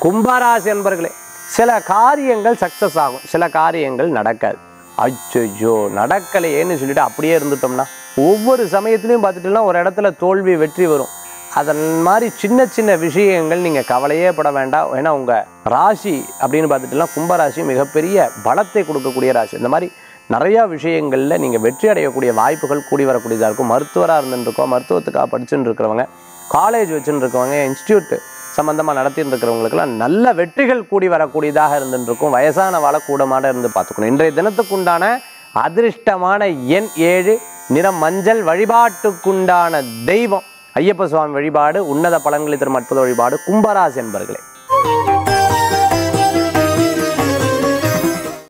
கும்பராசி என்பர்களே சில காரியங்கள் சக்ஸஸ் ஆகும் சில காரியங்கள் நடக்காது அச்சோ நடக்கலையேன்னு சொல்லிட்டு அப்படியே இருந்துட்டோம்னா ஒவ்வொரு சமயத்துலையும் பார்த்துட்டுலாம் ஒரு இடத்துல தோல்வி வெற்றி வரும் அதன் மாதிரி சின்ன சின்ன விஷயங்கள் நீங்கள் கவலையே பட வேண்டாம் ஏன்னா உங்கள் ராசி அப்படின்னு பார்த்துட்டுலாம் கும்பராசி மிகப்பெரிய பலத்தை கொடுக்கக்கூடிய ராசி இந்த மாதிரி நிறையா விஷயங்களில் நீங்கள் வெற்றி அடையக்கூடிய வாய்ப்புகள் கூடி வரக்கூடியதாக இருக்கும் மருத்துவராக இருந்துருக்கோம் மருத்துவத்துக்காக படிச்சுட்டு இருக்கிறவங்க காலேஜ் வச்சுட்டு இருக்கவங்க இன்ஸ்டியூட் சம்மந்தமாக நடத்திட்டு இருக்கிறவங்களுக்கெல்லாம் நல்ல வெற்றிகள் கூடி வரக்கூடியதாக இருந்துட்டு இருக்கும் வயசான வாழ கூடமாட இருந்து பார்த்துக்கணும் இன்றைய தினத்துக்குண்டான அதிர்ஷ்டமான எண் ஏழு நிறம் மஞ்சள் வழிபாட்டுக்குண்டான தெய்வம் ஐயப்ப சுவாமி வழிபாடு உன்னத பலன்களை தரும் அற்புத வழிபாடு கும்பராசி என்பர்களே